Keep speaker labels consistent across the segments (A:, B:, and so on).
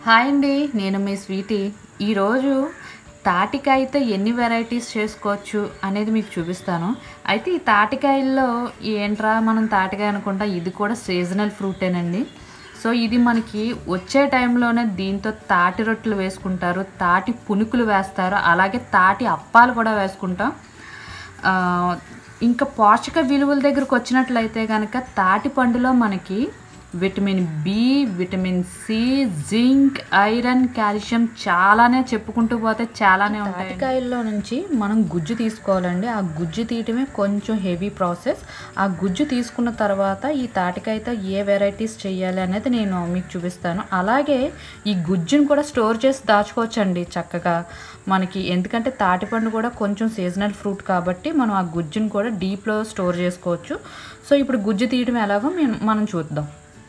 A: hi అండి నేను మీ Sweety ఈరోజు తాటికాయతో ఎన్ని వెరైటీస్ చేసుకోవచ్చు అనేది మీకు చూపిస్తాను అయితే ఈ తాటికాయల్లో ఏంట్రా మనం తాటికాయ అనుకుంటా ఇది కూడా సీజనల్ ఫ్రూటేనండి సో ఇది మనకి వచ్చే టైంలోనే దీంతో తాటి రొట్టెలు వేసుకుంటారు తాటి పునుకులు వేస్తారు అలాగే తాటి అప్పాలు కూడా వేసుకుంటాం ఆ, ఇంకా పోషక విలువల దగ్గరకు వచ్చినట్లయితే కనుక తాటి పండులో మనకి vitamin B vitamin C zinc iron calcium చాలానే చెప్పుకుంటూ పోతే చాలానే ఉంటాయి తాటికాయల్లో నుంచి మనం గుజ్జు తీసుకోవాలండి ఆ గుజ్జు తీయటమే కొంచెం హెవీ ప్రాసెస్ ఆ గుజ్జు తీసుకున్న తర్వాత ఈ తాటికాయతో ఏ వెరైటీస్ చేయాలి అనేది నేను మీకు చూపిస్తాను అలాగే ఈ గుజ్జును కూడా స్టోర్ చేసి దాచుకోవచ్చండి చక్కగా మనకి ఎందుకంటే తాటిపండు కూడా కొంచెం సీజనల్ ఫ్రూట్ కాబట్టి మనం ఆ గుజ్జును కూడా డీప్లో స్టోర్ చేసుకోవచ్చు సో ఇప్పుడు గుజ్జు తీయడం ఎలాగో మేము- మనం చూద్దాం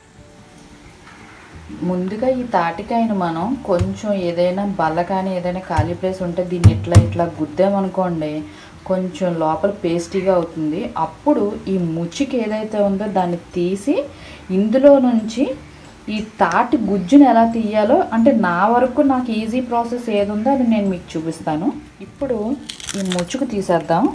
A: ముందుగా ఈ తాటికాయను మనం కొంచెం ఏదైనా బల్ల కానీ ఏదైనా ఖాళీ ప్లేస్ ఉంటే దీన్ని ఇట్లా ఇట్లా గుద్దామనుకోండి కొంచెం లోపల పేస్టీగా అవుతుంది అప్పుడు ఈ ముచ్చికి ఏదైతే ఉందో దాన్ని తీసి ఇందులో నుంచి ఈ తాటి గుజ్జుని ఎలా తీయాలో అంటే నా వరకు నాకు ఈజీ ప్రాసెస్ ఏది ఉందో అది నేను మీకు చూపిస్తాను ఇప్పుడు ఈ ముచ్చుకు తీసేద్దాం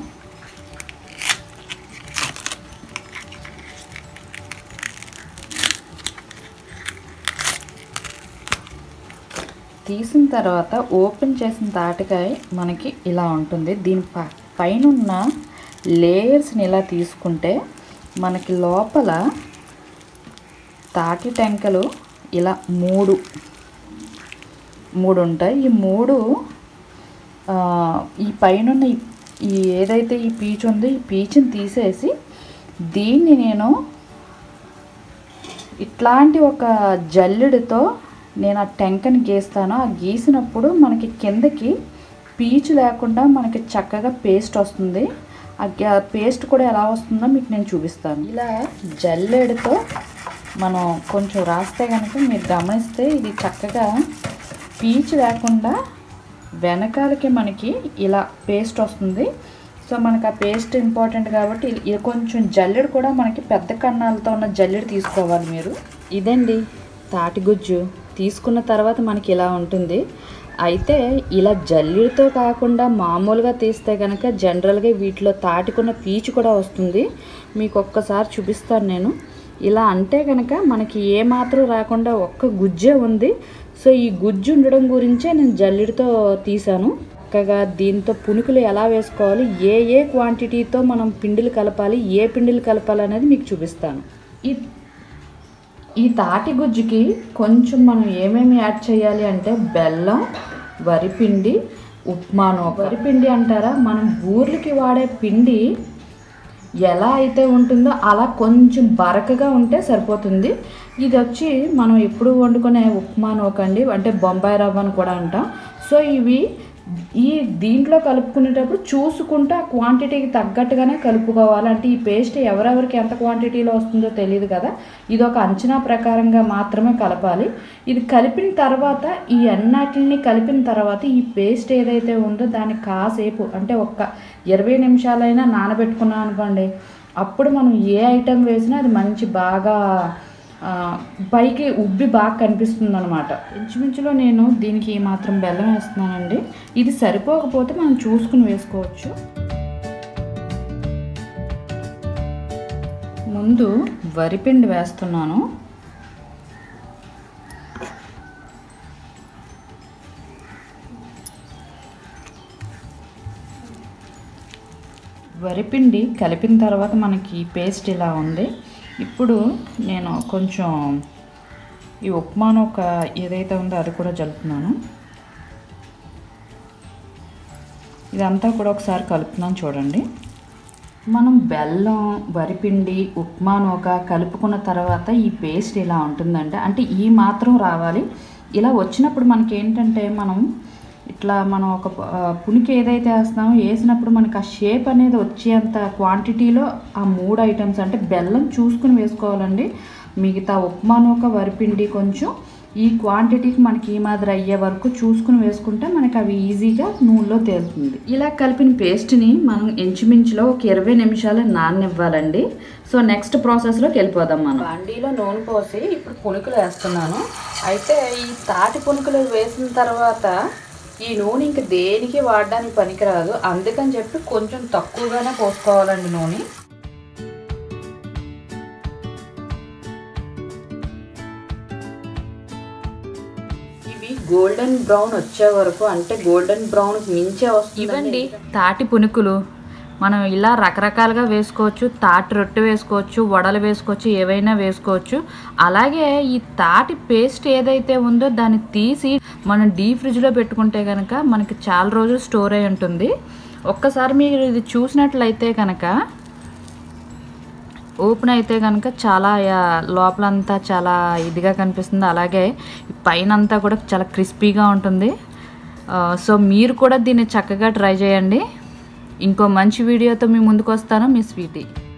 A: తీసిన తర్వాత ఓపెన్ చేసిన తాటికాయ మనకి ఇలా ఉంటుంది దీని ప పైన ఉన్న లేయర్స్ని ఇలా తీసుకుంటే మనకి లోపల తాటి టెంకలు ఇలా మూడు మూడు ఉంటాయి ఈ మూడు ఆ, ఈ పైన ఉన్న ఈ- ఈ ఏదైతే ఈ పీచు ఉందో ఈ పీచుని తీసేసి దీన్ని నేను ఇట్లాంటి ఒక జల్లెడతో నేను ఆ టెంకని గీస్తాను ఆ గీసినప్పుడు మనకి కిందకి పీచు లేకుండా మనకి చక్కగా పేస్ట్ వస్తుంది ఆ గ్యా- పేస్ట్ కూడా ఎలా వస్తుందో మీకు నేను చూపిస్తాను ఇలా జల్లెడతో మనం కొంచెం రాస్తే కనుక మీరు గమనిస్తే ఇది చక్కగా పీచు లేకుండా వెనకాలకి మనకి ఇలా పేస్ట్ వస్తుంది సో మనకి ఆ పేస్ట్ ఇంపార్టెంట్ కాబట్టి ఇది కొంచెం జల్లెడు కూడా మనకి పెద్ద కన్నాలతో ఉన్న జల్లెడు తీసుకోవాలి మీరు ఇదండి తాటి గుజ్జు తీసుకున్న తర్వాత మనకి ఇలా ఉంటుంది అయితే ఇలా జల్లెడతో కాకుండా మామూలుగా తీస్తే కనుక జనరల్గా వీటిలో తాటికున్న పీచు కూడా వస్తుంది మీకు ఒక్కసారి చూపిస్తాను నేను ఇలా అంటే కనుక మనకి ఏ మాత్రం రాకుండా ఒక్క గుజ్జే ఉంది సో ఈ గుజ్జు ఉండడం గురించే నేను జల్లెడతో తీసాను చక్కగా దీంతో పునుకులు ఎలా వేసుకోవాలి ఏ ఏ క్వాంటిటీతో మనం పిండిలు కలపాలి ఏ పిండిలు కలపాలి అనేది మీకు చూపిస్తాను ఈ ఈ తాటి గుజ్జుకి కొంచెం మనం ఏమేమి యాడ్ చేయాలి అంటే బెల్లం వరిపిండి ఉప్మాను వరిపిండి అంటారా మనం ఊర్లకి వాడే పిండి ఎలా అయితే ఉంటుందో అలా కొంచెం బరకగా ఉంటే సరిపోతుంది ఇది వచ్చి మనం ఎప్పుడు వండుకునే ఉప్మా నూకండి అంటే బొంబాయి రవ్వ అని కూడా అంటాం సో ఇవి ఈ దీంట్లో కలుపుకునేటప్పుడు చూసుకుంటూ ఆ క్వాంటిటీకి తగ్గట్టుగానే కలుపుకోవాలి అంటే ఈ పేస్ట్ ఎవరెవరికి ఎంత క్వాంటిటీలో వస్తుందో తెలియదు కదా ఇది ఒక అంచనా ప్రకారంగా మాత్రమే కలపాలి ఇది కలిపిన తర్వాత ఈ అన్నిటిని కలిపిన తర్వాత ఈ పేస్ట్ ఏదైతే ఉందో దాన్ని కాసేపు అంటే ఒక్క ఇరవై నిమిషాలైనా నానబెట్టుకున్నాం అనుకోండి అప్పుడు మనం ఏ ఐటెం వేసినా అది మంచి బాగా ఆ, పైకి ఉబ్బి బాగా కనిపిస్తుంది అనమాట ఇంచుమించులో నేను దీనికి ఈ మాత్రం బెల్లం వేస్తున్నానండి ఇది సరిపోకపోతే మనం చూసుకుని వేసుకోవచ్చు ముందు వరిపిండి వేస్తున్నాను వరిపిండి కలిపిన తర్వాత మనకి పేస్ట్ ఇలా ఉంది ఇప్పుడు నేను కొంచెం ఈ ఉప్మాను ఒక ఏదైతే ఉందో అది కూడా జలుపుతున్నాను ఇదంతా కూడా ఒకసారి కలుపుతున్నాను చూడండి మనం బెల్లం వరిపిండి ఉప్మా నూక కలుపుకున్న తర్వాత ఈ పేస్ట్ ఇలా ఉంటుందంటే అంటే ఈ మాత్రం రావాలి ఇలా వచ్చినప్పుడు మనకి ఏంటంటే మనం ఇట్లా మనం ఒక ఆ, పునికి ఏదైతే వేస్తామో వేసినప్పుడు మనకి ఆ షేప్ అనేది వచ్చేంత క్వాంటిటీలో ఆ మూడు ఐటమ్స్ అంటే బెల్లం చూసుకుని వేసుకోవాలండి మిగతా ఉప్మా నూక వరిపిండి కొంచెం ఈ క్వాంటిటీకి మనకి ఈ మాదిరి అయ్యే వరకు చూసుకుని వేసుకుంటే మనకి అవి ఈజీగా నూనెలో తేలుతుంది ఇలా కలిపిన పేస్ట్ని మనం ఇంచుమించులో ఒక ఇరవై నిమిషాలు నాననివ్వాలండి సో నెక్స్ట్ ప్రాసెస్లోకి వెళ్ళిపోదాం మనం బండిలో నూనె పోసి ఇప్పుడు పునుకులు వేస్తున్నాను అయితే ఈ తాటి పునుకులు వేసిన తర్వాత ఈ నూనె ఇంక దేనికి వాడడానికి పనికిరాదు అందుకని చెప్పి కొంచెం తక్కువగానే పోసుకోవాలండి నూనె ఇవి గోల్డెన్ బ్రౌన్ వచ్చే వరకు అంటే గోల్డెన్ బ్రౌన్ మించే వస్తుంది ఇవండి తాటి పునుకులు మనం ఇలా రకరకాలుగా వేసుకోవచ్చు తాటి రొట్టె వేసుకోవచ్చు వడలు వేసుకోవచ్చు ఏవైనా వేసుకోవచ్చు అలాగే ఈ తాటి పేస్ట్ ఏదైతే ఉందో దాన్ని తీసి మనం డీ ఫ్రిడ్జ్లో పెట్టుకుంటే కనుక మనకి చాలా రోజులు స్టోర్ అయి ఉంటుంది ఒక్కసారి మీరు ఇది చూసినట్లయితే కనుక ఓపెన్ అయితే కనుక చాలా ఆ, లోపలంతా చాలా ఇదిగా కనిపిస్తుంది అలాగే పైన అంతా కూడా చాలా క్రిస్పీగా ఉంటుంది ఆ, సో మీరు కూడా దీన్ని చక్కగా ట్రై చేయండి ఇంకో మంచి వీడియోతో మీ ముందుకు వస్తాను మీ స్వీటీ